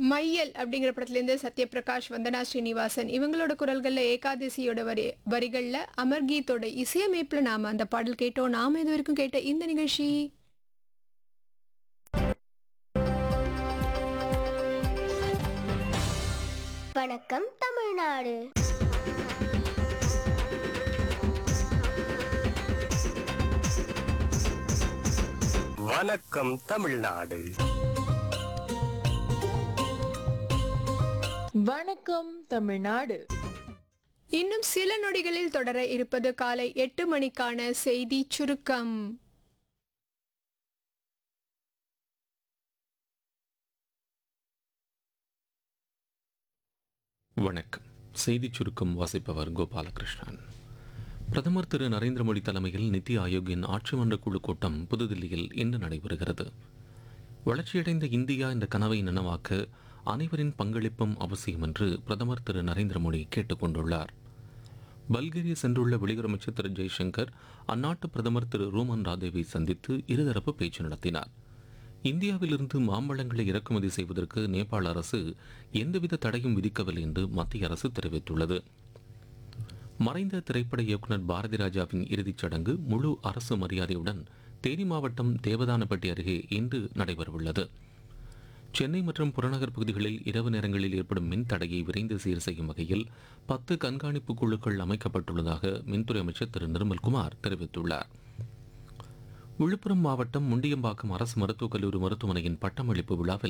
மையல் அப்படிங்கிற படத்துலேருந்து சத்யபிரகாஷ் வந்தனா ஸ்ரீனிவாசன் இவங்களோட குரல்களில் ஏகாதசியோட வரி வரிகளில் அமர்கீத்தோட இசையமைப்பில் நாம் அந்த பாடல் கேட்டோம் நாம் இது வரைக்கும் கேட்ட இந்த நிகழ்ச்சி வணக்கம் தமிழ்நாடு வணக்கம் தமிழ்நாடு வணக்கம் தமிழ்நாடு இன்னும் சில நொடிகளில் தொடர இருப்பது காலை எட்டு மணிக்கான செய்தி சுருக்கம் வணக்கம் செய்திச் சுருக்கம் வாசிப்பவர் கோபாலகிருஷ்ணன் பிரதமர் திரு நரேந்திர மோடி தலைமையில் நித்தி ஆயோக்கின் ஆட்சி மன்ற குழு கூட்டம் புதுதில்லியில் இன்று நடைபெறுகிறது வளர்ச்சியடைந்த இந்தியா என்ற கனவை நனவாக்க அனைவரின் பங்களிப்பும் அவசியம் என்று பிரதமர் திரு நரேந்திர மோடி கேட்டுக்கொண்டுள்ளார் பல்கேரியா சென்றுள்ள வெளியுறவு அமைச்சர் திரு ஜெய்சங்கர் அந்நாட்டு பிரதமர் திரு ரூமன் ராதேவை சந்தித்து இருதரப்பு பேச்சு நடத்தினார் இந்தியாவிலிருந்து மாம்பழங்களை இறக்குமதி செய்வதற்கு நேபாள அரசு எந்தவித தடையும் விதிக்கவில்லை என்று மத்திய அரசு தெரிவித்துள்ளது மறைந்த திரைப்பட இயக்குனர் பாரதி ராஜாவின் இறுதிச் சடங்கு முழு அரசு மரியாதையுடன் தேனி மாவட்டம் தேவதானப்பட்டி அருகே இன்று நடைபெறவுள்ளது சென்னை மற்றும் புறநகர் பகுதிகளில் இரவு நேரங்களில் ஏற்படும் மின் தடையை விரைந்து சீர் செய்யும் வகையில் பத்து கண்காணிப்பு குழுக்கள் அமைக்கப்பட்டுள்ளதாக மின்துறை அமைச்சர் திரு நிர்மல்குமார் தெரிவித்துள்ளார் விழுப்புரம் மாவட்டம் முண்டியம்பாக்கம் அரசு மருத்துவக் கல்லூரி மருத்துவமனையின் பட்டமளிப்பு விழாவில்